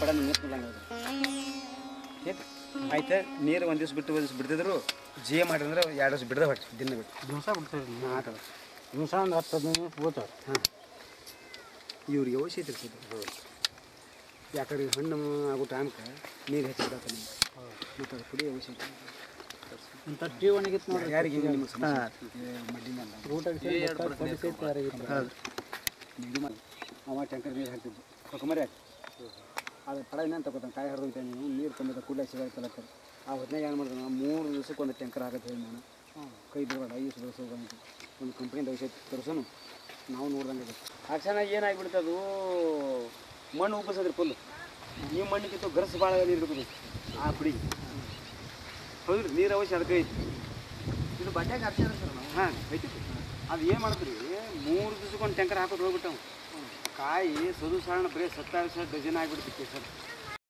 ಬೇಡ ನೀವು ನಿಂತ್ಕೊಳ್ಳಂಗೆ ಆಯ್ತು ನೀರು ಒಂದು ದಿವ್ಸ ಬಿಟ್ಟು ಒಂದು ದಿವ್ಸ ಬಿಡ್ತಿದ್ರು ಜಿ ಮಾಡಿದ್ರೆ ಎರಡು ದಿವ್ಸ ಬಿಡದೆ ಹೊಟ್ಟು ದಿನ ಬಿಟ್ಟು ದಿವಸ ಬಿಡ್ತೀರಿ ಆಟದ ದಿವಸ ಒಂದು ಹತ್ತು ಹದಿನೈದು ನಿಮಿಷ ಬೀಳ್ತಾವೆ ಹಾಂ ಇವ್ರಿಗೆ ಔಷಧಿ ತಿರ್ಸಿದ್ರು ಯಾಕಡೆ ಹಣ್ಣು ಆಗೋ ಟೈಮ್ಗೆ ನೀರು ಹೆಚ್ಚು ಬಿಡತ್ತೆ ನಿಮ್ಗೆ ಮತ್ತು ಅದು ಕುಡಿ ಔಷಧಿ ಇಂಥ ಟೀ ಒಣಗಿತ್ತು ನೋಡ್ರಿ ಯಾರಿಗೆ ಹಿಂಗೆ ನಿಮಗೆ ಸಮಸ್ಯೆ ಮಡ್ಡಿನಲ್ಲ ಊಟಕ್ಕೆ ಹೌದು ಇದು ಮಾಡಿ ಅವ ಟ್ಯಾಂಕರ್ ನೀರು ಹಾಕ್ತಿದ್ದು ಕೊಕ್ಕಮರಿ ಹಾಕಿ ಅದು ಪಡ ಇನ್ನೇನು ತಗೋತಾನೆ ಕಾಯಿ ಹರಿದೋಗ್ತಾನೆ ನೀವು ನೀರು ತಂದಿದ್ದ ಕೂಡಲೇ ಸಿಗತ್ತಲ್ಲ ಆ ಹೊತ್ತಿನಾಗ ಏನು ಮಾಡಿದೆ ನಾನು ಮೂರು ದಿವಸಕ್ಕೆ ಒಂದು ಟ್ಯಾಂಕರ್ ಹಾಕತ್ತೆ ಹೇಳಿ ನಾನು ಕೈ ಬಿಡಬೇಡ ಐದು ದಿವಸ ಬೆಳೆಸೋದು ಒಂದು ಕಂಪ್ನಿಯಿಂದ ಔಷಧಿ ತರಿಸೋನು ನಾವು ನೋಡ್ದಂಗೆ ಇದೆ ಹಾಕ್ಸಣ ಏನಾಗ್ಬಿಡುತ್ತೆ ಅದು ಮಣ್ಣು ಉಪ್ಪಿಸೋದ್ರಿ ಫುಲ್ ಈ ಮಣ್ಣಿಗಿತ್ತು ಗರಸು ಭಾಳ ನೀರು ಬೇಕು ಆ ಪುಡಿ ಹೌದ್ರಿ ನೀರು ಅವಶ್ಯ ಅದಕ್ಕೆ ಐತಿ ಇದು ಬಟ್ಟೆಗೆ ಅರ್ಥ ಸರ್ ನಾವು ಹಾಂ ಐತಿ ಅದು ಏನು ಮಾಡಿದ್ರಿ ಮೂರು ದಿವ್ಸಕ್ಕೆ ಒಂದು ಟ್ಯಾಂಕರ್ ಹಾಕೋದು ಹೋಗ್ಬಿಟ್ಟವು ಕಾಯಿ ಸದು ಸಾರಣ ಬರೀ ಸತ್ತಾರು ಸರ್ ಡಜನ್ ಆಗಿಬಿಡ್ತಿತ್ತು ಸರ್